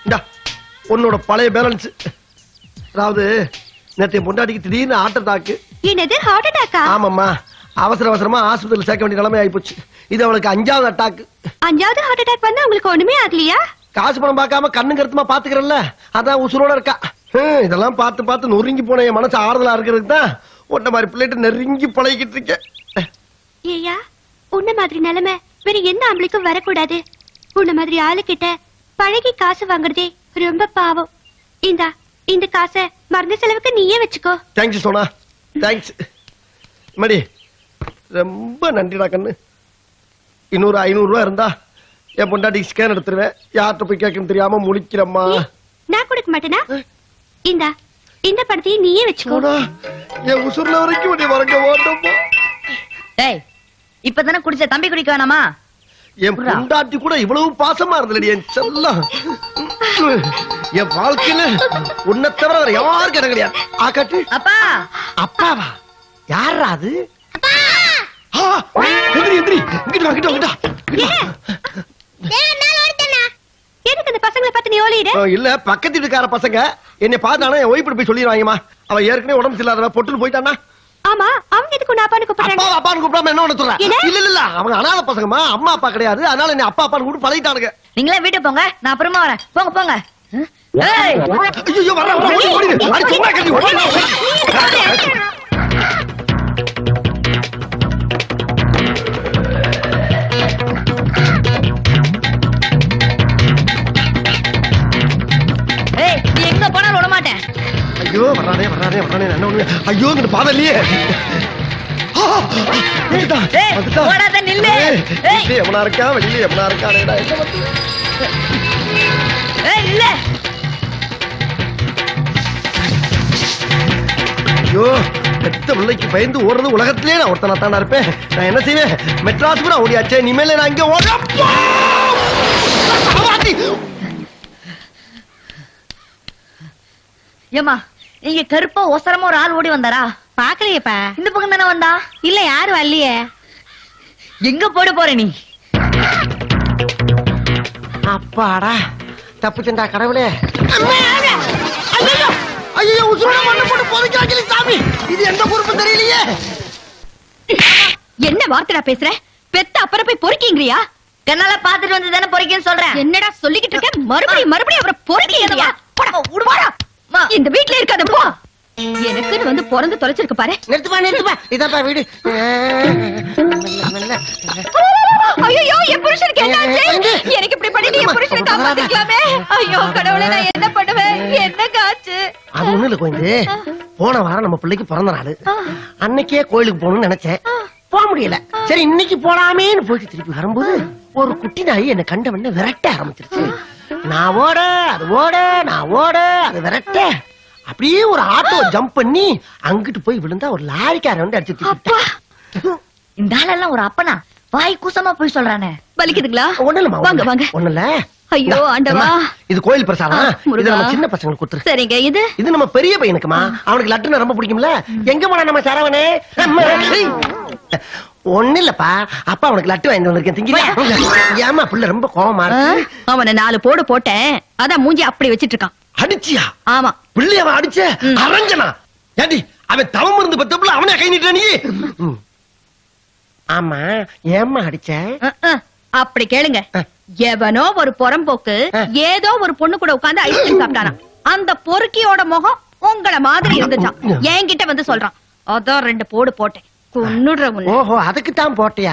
இந்தா, உன்னோட பழைய பேலன்ஸ் அதாவது நேற்று பொண்டாட்டிக்கு திடீர்னு ஆட்ட தாக்கு என்னது ஹார்ட் அட்டாக்கா ஆமாம்மா அவசர அவசரமா ஆஸ்பத்திரியில் சேர்க்க வேண்டிய நிலைமை ஆயிப்போச்சு இது அவளுக்கு அஞ்சாவது அட்டாக்கு அஞ்சாவது ஹார்ட் அட்டாக் வந்தா உங்களுக்கு ஒண்ணுமே ஆகலையா காசு பணம் பார்க்காம கண்ணு கருத்துமா பாத்துக்கிறல்ல அதான் உசுரோட இருக்கா ஹம், இதெல்லாம் பார்த்து பார்த்து நொறுங்கி போன என் மனசு ஆறுதலா இருக்கிறதுக்கு தான் உன்ன மாதிரி பிள்ளைட்டு நெருங்கி பழகிட்டு இருக்கேன் ஏயா உன்ன மாதிரி நிலைமை வேற எந்த ஆம்பளைக்கும் வரக்கூடாது உன்ன மாதிரி ஆளுகிட்ட பழகி காசு வாங்குறதே ரொம்ப பாவம் இந்தா இந்த காசை மருந்து செலவுக்கு நீயே வச்சுக்கோ தேங்க்ஸ் சோனா தேங்க்ஸ் மடி ரொம்ப நன்றிடா கண்ணு இன்னொரு ஐநூறு ரூபா இருந்தா என் பொண்டாட்டி ஸ்கேன் எடுத்துருவேன் யார்கிட்ட போய் கேட்கணும் தெரியாம முழிக்கிறம்மா ஏ, நான் கொடுக்க மாட்டேனா இந்தா இந்த பணத்தையும் நீயே வச்சுக்கோ சோனா என் உசுர்ல வரைக்கும் உன்னை வரங்க ஓட்டம்மா டேய் இப்பதானே குடிச்ச தம்பி குடிக்க வேணாமா என் பொண்டாட்டி கூட இவ்வளவு பாசமா இருந்தலடி என் செல்லம் என் வாழ்க்கையில உன்னை தவிர வேற யாருக்கு இடம் கிடையாது ஆக்காட்டு அப்பா அப்பாவா யாரா அது ஆ, எந்திரி எந்திரி இங்கிட்டு வா இங்கிட்டு வா, இங்கிட்டு வா, இங்கிட்டு வா. எதுக்கு இந்த பசங்களை பார்த்து நீ ஓலிடு ஆ, இல்ல பக்கத்து வீட்டுக்கார பசங்க என்னை பார்த்தானா என் ஒய்ஃபு போய் சொல்லிடுவாங்கம்மா அவன் ஏற்கனவே உடம்பு சரியில்லாதவ பொட்டுன்னு போயிட்டானா ஆமா அவங்க எதுக்கு உன்னை அப்பான்னு அப்பா கூப்பிடுறாங்க அப்பான்னு கூப்பிடாம என்ன பண்ண சொல்றேன் என்ன? இல்ல இல்ல இல்ல அவங்க அனாதை பசங்கம்மா அம்மா அப்பா கிடையாது அதனால என்ன அப்பா அப்பான்னு கூட பழகிட்டானுங்க நீங்களே வீட்டுக்கு போங்க நான் அப்புறமா வரேன் போங்க போங்க ஏய் ஐயோ வர வர ஓடி ஓடி அடி சும்மா கட்டி ஓடி ஏய் நீ எங்க போனாலும் விட மாட்டேன் ஐயோ வரானே வரானே வரானே என்ன ஒண்ணு ஐயோ இங்க பாதை இல்லையே ஆ, வந்துட்டான், ஏய், வந்துட்டான். ஓடாத, நில்லு. ஏய், ஏய். வெளியே எவனா இருக்கா வெளியே எவனா இருக்கானேடா என்ன வந்து ஏய் இல்ல ஐயோ பெத்த பிள்ளைக்கு பயந்து ஓடுறது உலகத்திலே நான் ஒருத்தனா தானா இருப்பேன் நான் என்ன செய்வேன் மெட்ராஸ் கூட ஓடியாச்சே இனிமேல நான் இங்க ஓட ஏமா இங்க கருப்பா ஒசரமா ஒரு ஆள் ஓடி வந்தாரா பாக்கலையேப்பா இந்த பக்கம் தானே வந்தா இல்ல யாரும் வரலையே எங்க போட போற நீ அப்பாடா தப்புச்சண்டா கடவுளே ஐயோ உசுரோட மண்ணு போட்டு போதைக்காக்கலி சாமி இது எந்த பொறுப்பு தெரியலையே என்ன வார்த்தைடா பேசுற பெத்த அப்புறம் போய் பொறுக்கீங்கறியா கண்ணால பாத்துட்டு வந்து தானே பொறிக்கன்னு சொல்றேன் என்னடா சொல்லிக்கிட்டு இருக்க மறுபடியும் மறுபடியும் அவரை பொறுக்கீங்கறியா போடா போடா அம்மா. இந்த வீட்ல இருக்காத போ எனக்குன்னு வந்து பிறந்து தொலைச்சிருக்கு பாரு நிறுத்துப்பா நிறுத்துப்பா இதப்பா வீடு ஐயோ என் புருஷனுக்கு என்னாச்சு எனக்கு இப்படி பண்ணி என் புருஷனை காப்பாத்திக்கலாமே ஐயோ கடவுளே நான் என்ன பண்ணுவேன் என்ன காச்சு அது ஒண்ணு இல்ல கோயந்து போன வாரம் நம்ம பிள்ளைக்கு பிறந்த நாள் அன்னைக்கே கோயிலுக்கு போகணும்னு நினைச்சேன் போக முடியல சரி இன்னைக்கு போலாமேன்னு போயிட்டு திருப்பி வரும்போது ஒரு குட்டி நாய் என்ன கண்டவன விரட்ட ஆரம்பிச்சிருச்சு நான் ஓட அது ஓட நான் ஓட அது விரட்ட அப்படியே ஒரு ஆட்டோ ஜம்ப் பண்ணி அங்கிட்டு போய் விழுந்தா ஒரு லாரிக்காரன் வந்து அடிச்சு தூக்கிட்டான். இந்த ஆளெல்லாம் ஒரு அப்பனா வாய் கூசமா போய் சொல்றானே வலிக்குதுங்களா ஒண்ணு இல்லம்மா வாங்க வாங்க ஒண்ணு இல்ல ஐயோ, இந்தா, ஆண்டவா. அம்மா, இது கோயில் பிரசாதம் ஆ, முருகா. இது நம்ம சின்ன பசங்களுக்கு கொடுத்துரு சரிங்க இது இது நம்ம பெரிய பையனுக்குமா அவனுக்கு லட்டுனா ரொம்ப பிடிக்கும்ல எங்க போனா நம்ம சரவணே அம்மா, ஏய். ஒண்ணு இல்லப்பா அப்பா அவனுக்கு லட்டு வாங்கி வந்திருக்கேன் திங்கிறியா ஏமா புள்ள ரொம்ப கோவமா ஆ, இருக்கு அவனை நாலு போடு போட்டேன் அதான் மூஞ்சி அப்படி வச்சிட்டு இருக்கான் அடிச்சியா ஆமா பிள்ளைய அவன் அடிச்ச ம். அரஞ்சனா ஏண்டி அவன் தவம் இருந்து பெத்த பிள்ளை அவனே கை நீட்ட நீ ம். ஆமா ஏம்மா அடிச்ச அஹ், அஹ், அப்படி கேளுங்க ஆ. எவனோ ஒரு புறம்போக்கு ஆ. ஏதோ ஒரு பொண்ணு கூட உட்கார்ந்து ஐஸ்கிரீம் சாப்பிட்டானா அந்த பொறுக்கியோட முகம் உங்கள மாதிரி இருந்துச்சான் என்கிட்ட வந்து சொல்றான் அதான் ரெண்டு போடு போட்டேன் கொன்னுடுற உன்னை ஓஹோ அதுக்கு தான் போட்டியா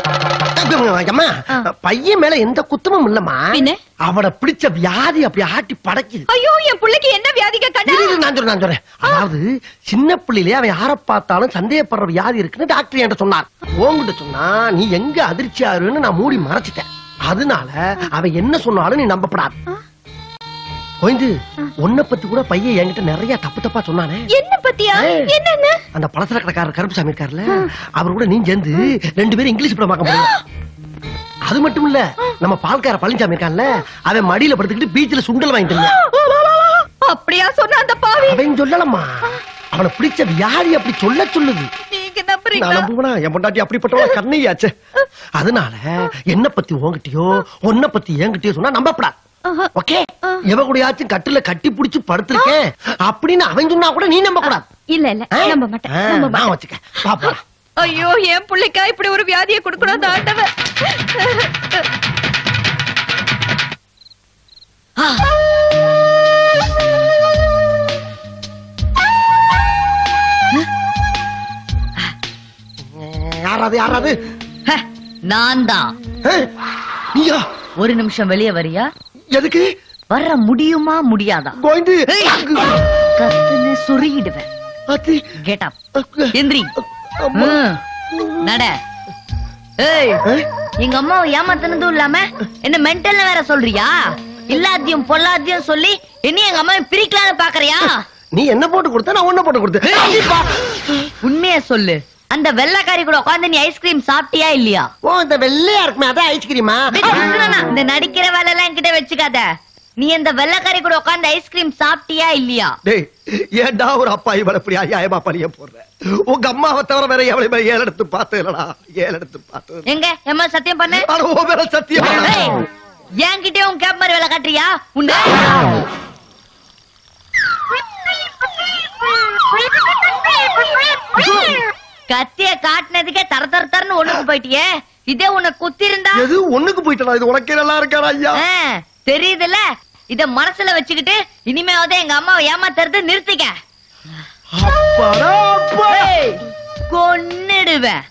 அம்மா ஆ. பையன் மேல எந்த குத்தமும் இல்லம்மா பின்ன? அவனை பிடிச்ச வியாதி அப்படி ஆட்டி படைக்குது ஐயோ என் பிள்ளைக்கு என்ன வியாதிக கண்ணா இரு, இரு, நான் சொல்றேன் நான் சொல்றேன் அதாவது சின்ன பிள்ளையிலே அவன் யார பார்த்தாலும் சந்தேகப்படுற வியாதி இருக்குன்னு டாக்டர் என்கிட்ட சொன்னார் உன்கிட்ட சொன்னா நீ எங்க அதிர்ச்சியாருன்னு நான் மூடி மறைச்சிட்டேன் அதனால அவன் என்ன சொன்னாலும் நீ நம்பப்படாது கோயந்து உன்னை பத்தி கூட பையன் என்கிட்ட நிறைய தப்பு தப்பா சொன்னானே என்ன பத்தியா ஏய். என்னன்னு அந்த பலசர கடைக்காரர் கருப்புசாமி இருக்காருல்ல அவர் கூட நீ சேர்ந்து ரெண்டு பேரும் இங்கிலீஷ் படம் பார்க்க முடியும் அது மட்டும் இல்ல நம்ம பால்கார பழனிசாமி இருக்கான்ல அவன் மடியில படுத்துக்கிட்டு பீச்ல சுண்டல் வாங்கிட்டு இருந்தான் அப்படியா சொன்ன அந்த பாவி அவன் சொல்லலம்மா அவனை பிடிச்ச வியாதி அப்படி சொல்ல சொல்லுது நீங்க நான் நம்புறீங்களா நம்புவனா என் பொண்டாட்டி அப்படிப்பட்டவள கண்ணையாச்சே அதனால என்ன பத்தி உன்கிட்டயோ உன்னை பத்தி என்கிட்டயோ சொன்னா நம்பப்படா ஆஹா. ஓகே ஆ. எவ கூடயாச்சும் கட்டுல கட்டி புடிச்சு படுத்திருக்கேன் அப்படின்னு அவன் சொன்னா கூட நீ நம்ப கூடாது இல்ல இல்ல ஆ? நம்ப மாட்டேன் ஆ, நம்ப நான் மாட்டேன் வச்சுக்க பாப்பா ஐயோ என் பிள்ளைக்கா இப்படி ஒரு வியாதியை கொடுக்கணும் அந்த ஆண்டவன் ஆ, யாராவது யாராவது ஹ, நான் தான் ஆ? நீயா ஒரு நிமிஷம் வெளியே வரியா எதுக்கு வர முடியுமா முடியாதா கோயந்து ஏய். கத்துன்னு சொருகிடுவேன் அத்தி கெட் அப் எந்திரி அம்மா. ம், நட ஏய் ஆ? எங்க அம்மாவை ஏமாத்தினதும் இல்லாம என்ன மென்டல்னு வேற சொல்றியா இல்லாத்தையும் பொல்லாத்தையும் சொல்லி என்ன எங்க அம்மாவை பிரிக்கலாம்னு பாக்குறியா நீ என்ன போட்டு கொடுத்த நான் உன்ன போட்டு கொடுத்தேன் அடிப்பா. உண்மைய சொல்லு அந்த வெள்ளைக்காரி கூட உட்கார்ந்து நீ ஐஸ்கிரீம் சாப்பிட்டியா இல்லையா ஓ இந்த வெள்ளையா இருக்குமே அதான் ஐஸ்கிரீமா டேய், சும்மா இந்த நடிக்கிற வேலை எல்லாம் என்கிட்ட வச்சுக்காத நீ இந்த வெள்ளைக்காரி கூட உட்கார்ந்து ஐஸ்கிரீம் சாப்பிட்டியா இல்லையா டேய் ஏன்டா ஒரு அப்பா இவளை இப்படி அநியாயமா பழிய போடுற உங்க அம்மாவை தவிர வேற எவளை மேல ஏழு எடுத்து பார்த்ததுலடா ஏழு எடுத்து பார்த்தது எங்க எம்மா சத்தியம் பண்ணு ஆனா உன் மேல சத்தியம் ஏய், என்கிட்டயே உன் கேப் மாதிரி வேலை காட்டுறியா உண்டு கத்திய காட்டுனதுக்கே தர தர தரன்னு ஒண்ணுக்கு போயிட்டியே இதே உன்னை குத்தி இருந்தா எது ஒண்ணுக்கு போயிட்டடா இது உனக்கே நல்லா இருக்காடா ஐயா தெரியுதுல்ல இத மனசுல வச்சுக்கிட்டு இனிமேவாவது எங்க அம்மாவை ஏமாத்துறது நிறுத்திக்க அப்பாடா அப்பா ஏய், கொன்னுடுவேன்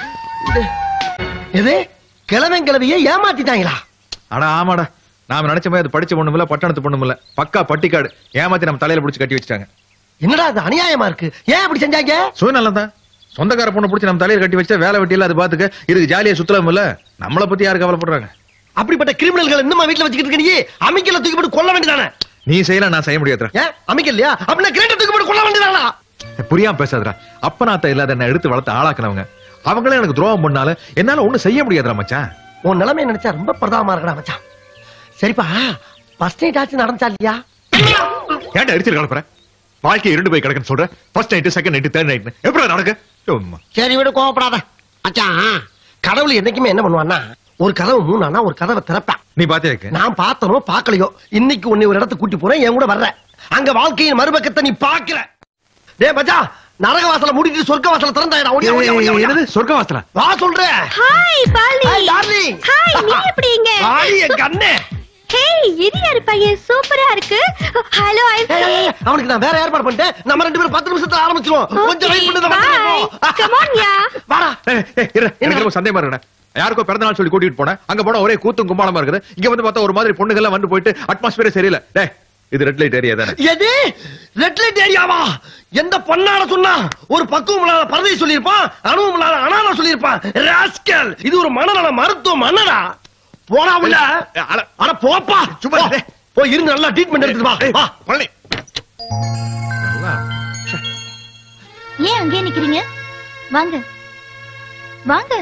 எது கிழவன் கிழவிய ஏமாத்திட்டாங்களா அட ஆமாடா நாம நினைச்ச மாதிரி அது படிச்ச பொண்ணுமில்ல பட்டணத்து பொண்ணுமில்ல பக்கா பட்டிக்காடு ஏமாத்தி நம்ம தலையில புடிச்சு கட்டி வச்சுட்டாங்க என்னடா இது அநியாயமா இருக்கு ஏன் இப்படி செஞ்சாங்க சுயநலம் தான் சொந்தக்கார பொண்ணு புடிச்சு நம்ம தலையில கட்டி வச்சா வேலை வெட்டியில அது பாத்துக்க இதுக்கு ஜாலியா சுத்தலாம் இல்ல நம்மள பத்தி யாரு கவலைப்படுறாங்க அப்படிப்பட்ட கிரிமினல்கள் இன்னும் வீட்டுல வச்சுக்கிட்டு இருக்க நீ அமைக்கல தூக்கி போட்டு கொல்ல வேண்டியதானே நீ செய்யலாம் நான் செய்ய முடியாதுடா ஏன் அமைக்கலையா அப்படின்னா கிரேட்டை தூக்கி போட்டு கொல்ல வேண்டியதானா புரியாம பேசாதடா அப்பனாத்த இல்லாத என்ன எடுத்து வளர்த்து ஆளாக்குனவங்க அவங்களே எனக்கு துரோகம் பண்ணாலும் என்னால ஒண்ணும் செய்ய முடியாதுடா மச்சான் உன் நிலைமைய நினைச்சா ரொம்ப பிரதாபமா இருக்கடா மச்சான் சரிப்பா ஃபர்ஸ்ட் நைட் ஆச்சு நடந்துச்சா இல்லையா ஏன்டா அடிச்சிட்டு கலப்புற வாழ்க்கை இரண்டு போய் கிடக்குன்னு சொல்ற first night second night third night எப்படி நடக்கு சும்மா. சரி விடு கோவப்படாத மச்சான் கடவுள் என்னைக்குமே என்ன பண்ணுவான்னா ஒரு கதவு மூணானா ஒரு கதவை திறப்பான் நீ பாத்தியா நான் பார்த்தனோ பார்க்கலையோ இன்னைக்கு உன்னை ஒரு இடத்துக்கு கூட்டி போறேன் என் கூட வர்ற அங்க வாழ்க்கையின் மறுபக்கத்தை நீ பாக்குற டேய் மச்சான் நரக வாசல மூடிட்டு சொர்க்க வாசல திறந்தாயிடா ஒடியா ஒடியா ஒடியா ஒடியா. என்னது சொர்க்க வாசலா வா சொல்றேன் ஹாய் பாலி Hi, darling. ஹாய் நீ எப்படி இங்க வாடி என் கண்ணே ஹேய் இது யாரு பையன் சூப்பரா இருக்கு ஹலோ ஐ ஏய், ஏய், ஏய், அவனுக்கு நான் வேற ஏற்பாடு பண்ணிட்டேன் நம்ம ரெண்டு பேரும் பத்து நிமிஷத்துல ஆரம்பிச்சிருவோம் கொஞ்சம் வெயிட் பண்ணி பை கம் ஆன் யா வாடா ஏய், ஏய், இரு, எனக்கு ரொம்ப சந்தேகமா இருக்குடா யாருக்கோ பிறந்த நாள் சொல்லி கூட்டிட்டு போனேன் அங்க போனா ஒரே கூத்தும் கும்பாலமா இருக்குது இங்க வந்து பார்த்தா ஒரு மாதிரி பொண்ணுங்க எல்லாம் வந்து போயிட்டு அட்மாஸ்பியரே சரியில்லை டேய் இது ரெட் லைட் ஏரியா தானே எது ரெட் லைட் ஏரியாவா எந்த பொண்ணாட சொன்னா ஒரு பக்குவம் இல்லாத பரதை சொல்லியிருப்பான் அனுபவம் இல்லாத அனாதை சொல்லியிருப்பான் ராஸ்கல் இது ஒரு மனநல மருத்துவம் மன்னடா போடா உள்ள ஏய், அட- அட போப்பா சும்மா போ. இரு. போய் இருந்து நல்லா ட்ரீட்மெண்ட் எடுத்துட்டு வா ஏய், வா பழனி ஏன் அங்கே நிக்கிறீங்க வாங்க வாங்க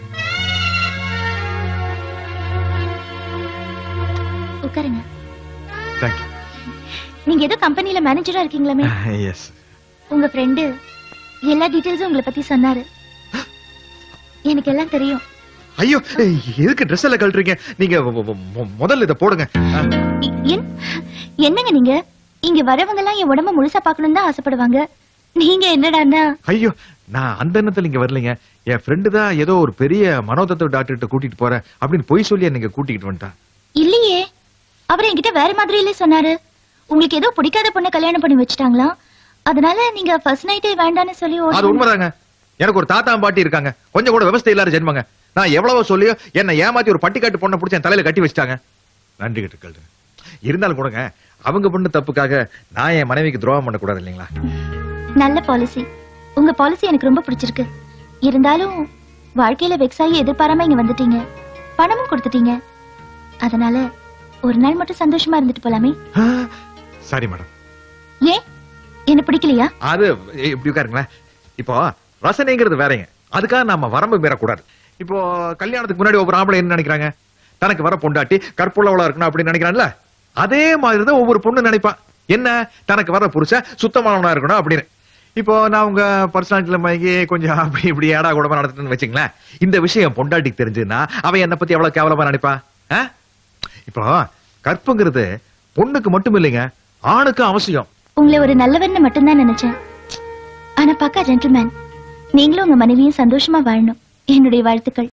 உட்காருங்க தேங்க்யூ நீங்க ஏதோ கம்பெனில மேனேஜரா இருக்கீங்களாமே எஸ் உங்க ஃப்ரெண்டு எல்லா டீடைல்ஸும் உங்களை பத்தி சொன்னாரு எனக்கு எல்லாம் தெரியும் ஐயோ ஏய், எதுக்கு ட்ரெஸ் எல்லாம் கழட்டுறீங்க நீங்க மொ- மொ- மொ- முதல்ல இதை போடுங்க ஆ, இ- என்- என்னங்க நீங்க இங்க வரவங்க எல்லாம் என் உடம்ப முழுசா பார்க்கணும்னு தான் ஆசைப்படுவாங்க நீங்க என்னடான்னா ஐயோ நான் அந்த எண்ணத்துல இங்க வரலைங்க என் ஃப்ரெண்டு தான் ஏதோ ஒரு பெரிய மனோதத்துவ டாக்டர்கிட்ட கூட்டிட்டு போறேன் அப்படின்னு பொய் சொல்லி நீங்க கூட்டிட்டு வந்துட்டான் இல்லையே அவர் என்கிட்ட வேற மாதிரியிலே சொன்னாரு உங்களுக்கு ஏதோ பிடிக்காத பொண்ணை கல்யாணம் பண்ணி வச்சுட்டாங்களாம் அதனால நீங்க ஃபர்ஸ்ட் நைட்டே வேண்டான்னு சொல்லி ஓடி அது உண்மைதாங்க எனக்கு ஒரு தாத்தா பாட்டி இருக்காங்க கொஞ்சம் கூட விவசாய இல்லாத ஜென்மங்க நான் எவ்வளவோ சொல்லியோ என்ன ஏமாத்தி ஒரு பட்டிக்காட்டு பொண்ணை பிடிச்சி என் தலையில கட்டி வச்சிட்டாங்க நன்றி கட்டுக்கள் இருந்தாலும் கூடங்க அவங்க பண்ண தப்புக்காக நான் என் மனைவிக்கு துரோகம் பண்ணக்கூடாது இல்லைங்களா நல்ல பாலிசி உங்க பாலிசி எனக்கு ரொம்ப பிடிச்சிருக்கு இருந்தாலும் வாழ்க்கையில வெக்ஸாகி எதிர்பாராம இங்க வந்துட்டீங்க பணமும் கொடுத்துட்டீங்க அதனால ஒரு நாள் மட்டும் சந்தோஷமா இருந்துட்டு போலாமே ஆ, சரி மேடம் ஏன் என்ன பிடிக்கலையா அது ஏய், இப்படி உட்காருங்களேன் இப்போ ரசனைங்கிறது வேறங்க அதுக்காக நாம வரம்பு மீறக்கூடாது இப்போ கல்யாணத்துக்கு முன்னாடி ஒவ்வொரு ஆம்பளை என்ன நினைக்கிறாங்க தனக்கு வர பொண்டாட்டி கற்புள்ளவளா இருக்கணும் அப்படின்னு நினைக்கிறான்ல அதே மாதிரி தான் ஒவ்வொரு பொண்ணு நினைப்பான் என்ன தனக்கு வர புருஷன் சுத்தமானவனா இருக்கணும் அப்படின்னு இப்போ நான் உங்க பர்சனாலிட்டில மயங்கி கொஞ்சம் அப்படி இப்படி ஏடா கூடமா நடத்துன்னு வச்சுங்களேன் இந்த விஷயம் பொண்டாட்டிக்கு தெரிஞ்சுன்னா அவன் என்னை பத்தி எவ்வளவு கேவலமா நினைப்பா ஆ? இப்போ கற்புங்கிறது பொண்ணுக்கு மட்டும் இல்லைங்க ஆணுக்கும் அவசியம் உங்களை ஒரு நல்லவன்னு மட்டும்தான் நினைச்சேன் ஆனா பக்கா ஜென்டில்மேன் நீங்களும் உங்க மனைவியும் சந்தோஷமா வாழணும் என்னுடைய வாழ்த்துக்கள்